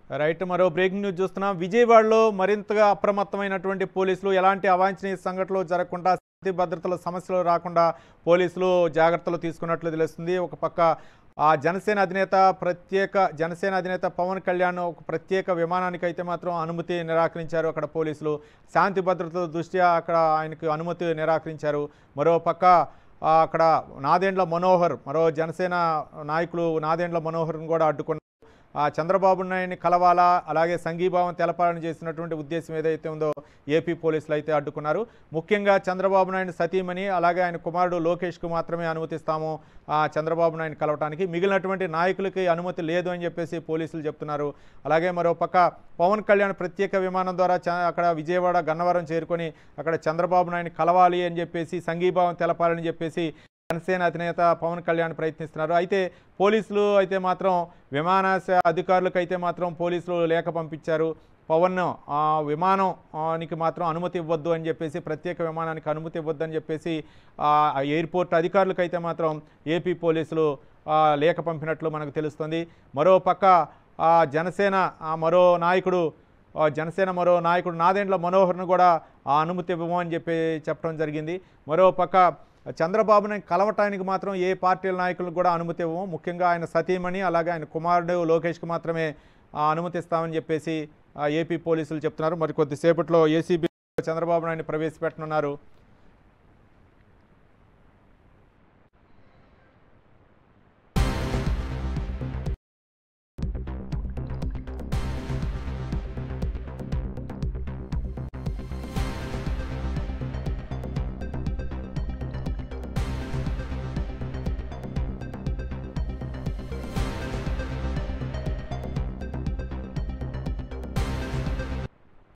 right మరో breaking news చూస్తున్నాం విజయవాడలో మరింతగా అప్రమత్తమైనటువంటి పోలీసులు ఎలాంటి అవాంఛనీయ సంఘటనలు జరగకుండా శాంతి భద్రతల సమస్యలు రాకుండా పోలీసులు జాగ్రత్తలు తీసుకున్నట్లు తెలుస్తుంది ఒక పక్క ఆ జనసేన అధినేత ప్రత్యేక జనసేన అధినేత పవన్ కళ్యాణ్ ఒక ప్రత్యేక విమానానికి అయితే మాత్రం అనుమతి నిరాకరించారు అక్కడ పోలీసులు శాంతి భద్రతల దృష్ట్యా అక్కడ ఆయనకు అనుమతి నిరాకరించారు మరో పక్క ఆ, అక్కడ నాదెండ్ల మనోహర్ మరో జనసేన నాయకులు నాదెండ్ల మనోహర్ని కూడా అడ్డుకున్నారు ఆ చంద్రబాబు నాయుడిని కలవాలా అలాగే సంఘీభావం తెలపాలని చేసినటువంటి ఉద్దేశం ఏదైతే ఉందో ఏపీ పోలీసులు అయితే అడ్డుకున్నారు ముఖ్యంగా చంద్రబాబు నాయుడు సతీమణి అలాగే ఆయన కుమారుడు లోకేష్కు మాత్రమే అనుమతిస్తాము ఆ చంద్రబాబు నాయుడు కలవటానికి మిగిలినటువంటి నాయకులకి అనుమతి లేదు అని చెప్పేసి పోలీసులు చెప్తున్నారు అలాగే మరో పక్క పవన్ కళ్యాణ్ ప్రత్యేక విమానం ద్వారా చ- అక్కడ విజయవాడ గన్నవరం చేరుకొని అక్కడ చంద్రబాబు నాయుడు కలవాలి అని చెప్పేసి సంఘీభావం తెలపాలని చెప్పేసి జనసేన అధినేత పవన్ కళ్యాణ్ ప్రయత్నిస్తున్నారు అయితే పోలీసులు అయితే మాత్రం విమానాశ్రయ అధికారులకు అయితే మాత్రం పోలీసులు లేఖ పంపించారు పవన్ ఆ విమానానికి మాత్రం అనుమతి ఇవ్వద్దు అని చెప్పేసి ప్రత్యేక విమానానికి అనుమతి ఇవ్వద్దు అని చెప్పేసి ఆ ఎయిర్పోర్ట్ అధికారులకు అయితే మాత్రం ఏపీ పోలీసులు ఆ, లేఖ పంపినట్లు మనకు తెలుస్తుంది మరో పక్క ఆ జనసేన ఆ మరో నాయకుడు ఆ జనసేన మరో నాయకుడు నాదెండ్ల మనోహర్ను కూడా ఆ అనుమతి ఇవ్వము అని చెప్పి చెప్పడం జరిగింది మరో పక్క చంద్రబాబుని కలవటానికి మాత్రం ఏ పార్టీల నాయకులకు కూడా అనుమతి ఇవ్వము ముఖ్యంగా ఆయన సతీమణి అలాగే ఆయన కుమారుడు లోకేష్కి మాత్రమే ఆ, అనుమతిస్తామని చెప్పేసి ఆ, ఏపీ పోలీసులు చెప్తున్నారు మరి కొద్దిసేపట్లో ఏసీబీ చంద్రబాబు నాయుడు ప్రవేశపెట్టనున్నారు